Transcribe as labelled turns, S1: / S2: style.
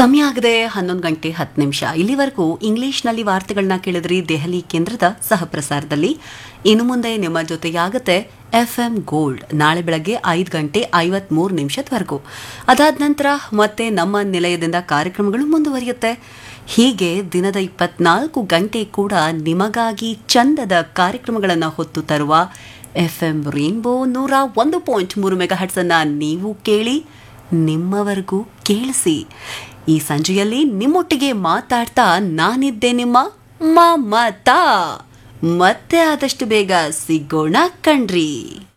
S1: ಸಮಯ ಆಗದೆ ಹನ್ನೊಂದು ಗಂಟೆ ಹತ್ತು ನಿಮಿಷ ಇಲ್ಲಿವರೆಗೂ ಇಂಗ್ಲಿಷ್ನಲ್ಲಿ ವಾರ್ತೆಗಳನ್ನ ಕೇಳಿದ್ರಿ ದೆಹಲಿ ಕೇಂದ್ರದ ಸಹ ಪ್ರಸಾರದಲ್ಲಿ ಇನ್ನು ಮುಂದೆ ನಿಮ್ಮ ಜೊತೆಯಾಗತ್ತೆ ಎಫ್ ಎಂ ಗೋಲ್ಡ್ ನಾಳೆ ಬೆಳಗ್ಗೆ ಐದು ಗಂಟೆ ಐವತ್ಮೂರು ನಿಮಿಷದವರೆಗೂ ಅದಾದ ನಂತರ ಮತ್ತೆ ನಮ್ಮ ನಿಲಯದಿಂದ ಕಾರ್ಯಕ್ರಮಗಳು ಮುಂದುವರಿಯುತ್ತೆ ಹೀಗೆ ದಿನದ ಇಪ್ಪತ್ನಾಲ್ಕು ಗಂಟೆ ಕೂಡ ನಿಮಗಾಗಿ ಚಂದದ ಕಾರ್ಯಕ್ರಮಗಳನ್ನು ಹೊತ್ತು ತರುವ ಎಫ್ ಎಂ ರೇನ್ಬೋ ನೂರ ಒಂದು ಪಾಯಿಂಟ್ ಮೂರು ಮೆಗಾ ಹಟ್ಸನ್ನು ನೀವು ಕೇಳಿ ನಿಮ್ಮವರೆಗೂ ಕೇಳಿಸಿ ಈ ಸಂಜೆಯಲ್ಲಿ ನಿಮ್ಮೊಟ್ಟಿಗೆ ಮಾತಾಡ್ತಾ ನಾನಿದ್ದೆ ನಿಮ್ಮ ಮಮತಾ ಮತ್ತೆ ಆದಷ್ಟು ಬೇಗ ಸಿಗೋಣ ಕಣ್ರಿ